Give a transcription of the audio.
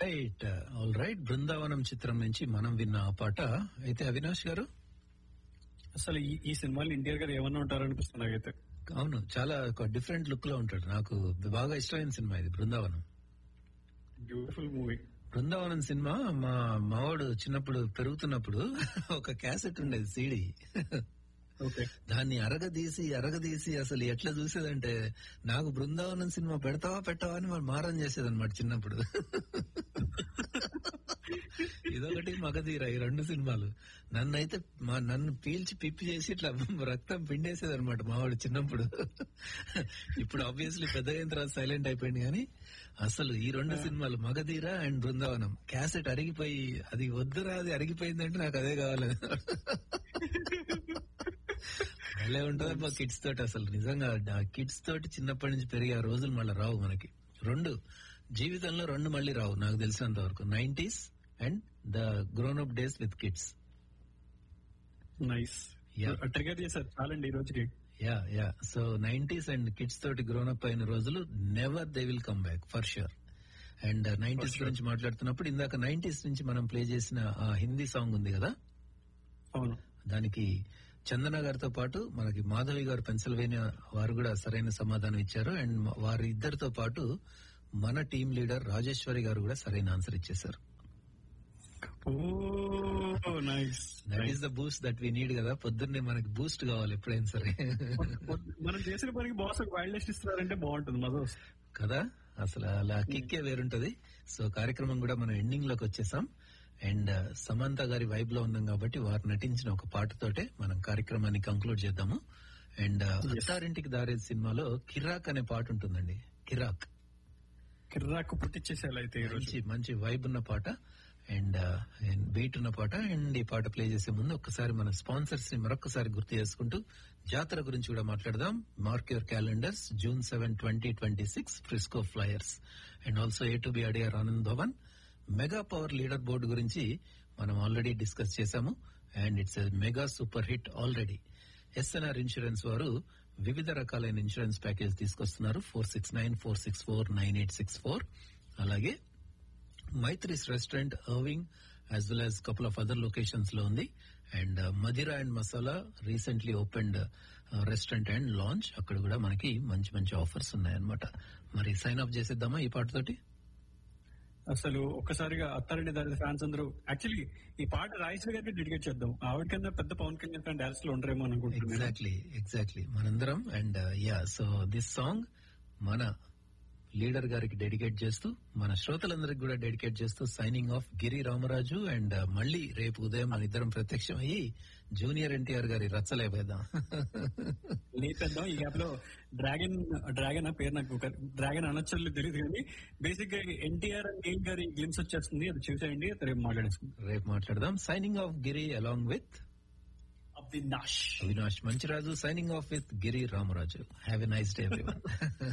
Right all right Brindavanam చిత్రం నుంచి మనం విన్న ఆ పాట అయితే అవినాష్ గారు అసలు ఈ ఈ సినిమాలు ఇండియా గారు ఏమన్నా ఉంటారు అనిపిస్తుంది నాకైతే అవును చాలా ఒక డిఫరెంట్ లుక్ లో ఉంటాడు నాకు బాగా ఇష్టమైన సినిమా ఇది Brindavanam beautiful movie Brindavanam cinema మా మావాడు చిన్నప్పుడు పెరుగుతున్నప్పుడు ఒక క్యాసెట్ ఉండేది సీడీ ఓకే దాన్ని అరగదీసి అరగదీసి అసలు ఎట్లా చూసేదంటే నాకు బృందావనం సినిమా పెడతావా పెట్టవా అని మరి మారం చేసేదన్నమాట చిన్నప్పుడు ఇదొకటి మగధీర ఈ రెండు సినిమాలు నన్నైతే మా నన్ను పీల్చి పిప్పి చేసి ఇట్లా రక్తం పిండేసేది అనమాట మావాడు చిన్నప్పుడు ఇప్పుడు ఆబ్వియస్లీ పెద్ద అయిన తర్వాత సైలెంట్ అయిపోయింది కానీ అసలు ఈ రెండు సినిమాలు మగధీర అండ్ బృందావనం క్యాసెట్ అరిగిపోయి అది వద్దురా అది అరిగిపోయిందంటే నాకు అదే కావాలి భలే ఉంటది మా కిడ్స్ తోటి అసలు నిజంగా ఆ కిడ్స్ తోటి చిన్నప్పటి నుంచి పెరిగే ఆ రోజులు మళ్ళీ రావు మనకి రెండు జీవితంలో రెండు మళ్ళీ రావు నాకు తెలిసినంత వరకు nineties and the grown up days with kids nice Yeah. Trigger చేశారు చాలండి ఈ రోజుకి yeah yeah so nineties and kids తోటి గ్రోన్ అప్ అయిన రోజులు never they will come back for sure and nineties గురించి మాట్లాడుతున్నప్పుడు ఇందాక నైన్టీస్ నుంచి మనం ప్లే చేసిన ఆ హిందీ సాంగ్ ఉంది కదా అవును దానికి చందన గారితో పాటు మనకి మాధవి గారు పెన్సిల్వేనియా వారు కూడా సరైన సమాధానం ఇచ్చారు అండ్ వారి ఇద్దరితో పాటు మన టీం లీడర్ రాజేశ్వరి గారు కూడా సరైన ఆన్సర్ ఇచ్చేశారు oh nice that is the boost that we need కదా పొద్దున్నే మనకి బూస్ట్ కావాలి ఎప్పుడైనా సరే మనం చేసిన పనికి బాస్ ఒక వైల్డ్ లిస్ట్ ఇస్తున్నారంటే బాగుంటుంది మజా వస్తుంది కదా అసలు అలా కిక్కే వేరుంటది సో కార్యక్రమం కూడా మనం ఎండింగ్ లోకి వచ్చేసాం అండ్ సమంత గారి వైబ్ లో ఉన్నాం కాబట్టి వారు నటించిన ఒక పాటతోటే మనం కార్యక్రమాన్ని కంక్లూడ్ చేద్దాము అండ్ అత్తారింటికి దారే సినిమాలో కిరాక్ అనే పాట ఉంటుందండి కిరాక్ కిర్రాకు పుట్టించేసేయాలి అయితే ఈ రోజు మంచి మంచి వైబ్ ఉన్న పాట అండ్ బీట్ ఉన్న పాట అండ్ ఈ పాట ప్లే చేసే ముందు ఒక్కసారి మన స్పాన్సర్స్ ని మరొకసారి గుర్తు చేసుకుంటూ జాతర గురించి కూడా మాట్లాడదాం mark your calendars June seven twenty twenty six Frisco Flyers and also A to B Adyar Anand Bhavan mega power leader board గురించి మనం ఆల్రెడీ డిస్కస్ చేశాము and it's mega super hit already SNR insurance వారు వివిధ రకాలైన ఇన్సూరెన్స్ ప్యాకేజ్ తీసుకొస్తున్నారు four six nine four six four nine eight six four అలాగే Maithri's restaurant Irving as well as couple of other locations లో ఉంది and Madira and masala recently opened restaurant and launch అక్కడ కూడా మనకి మంచి మంచి ఆఫర్స్ ఉన్నాయన్నమాట మరి సైన్ అప్ చేసేద్దామా ఈ పాటతోటి అసలు ఒక్కసారిగా అత్తారెడ్డి దారి ఫ్యాన్స్ అందరూ యాక్చువల్లీ ఈ పాట రాయశ్రీ గారికి డెడికేట్ చేద్దాం ఆవిడ కింద పెద్ద పవన్ కళ్యాణ్ ఫ్యాన్ డాన్స్ లో ఉండరేమో అని అనుకుంటున్నాను ఎగ్జాక్ట్లీ ఎగ్జాక్ట్లీ మనందరం and yeah so this song మన లీడర్ గారికి డెడికేట్ చేస్తూ మన శ్రోతలందరికి కూడా డెడికేట్ చేస్తూ signing off Giri Ramaraju and మళ్ళీ రేపు ఉదయం మన ఇద్దరం ప్రత్యక్షం అయ్యి జూనియర్ ఎన్టీఆర్ గారి రచ్చలేపేద్దాం లేపేద్దాం ఈ గ్యాప్ లో డ్రాగన్ డ్రాగన్ ఆ పేరు నాకు డ్రాగన్ అనొచ్చలేదు తెలియదు కానీ బేసిక్ గా ఎన్టీఆర్ అండ్ ఎయిట్ గారి గ్లిమ్స్ వచ్చేస్తుంది అది చూసేయండి అది రేపు మాట్లాడేసుకుందాం రేపు మాట్లాడదాం signing off Giri along with అబ్ది నాష్ Avinash Manchiraju signing off with Giri Ramaraju have a nice day everyone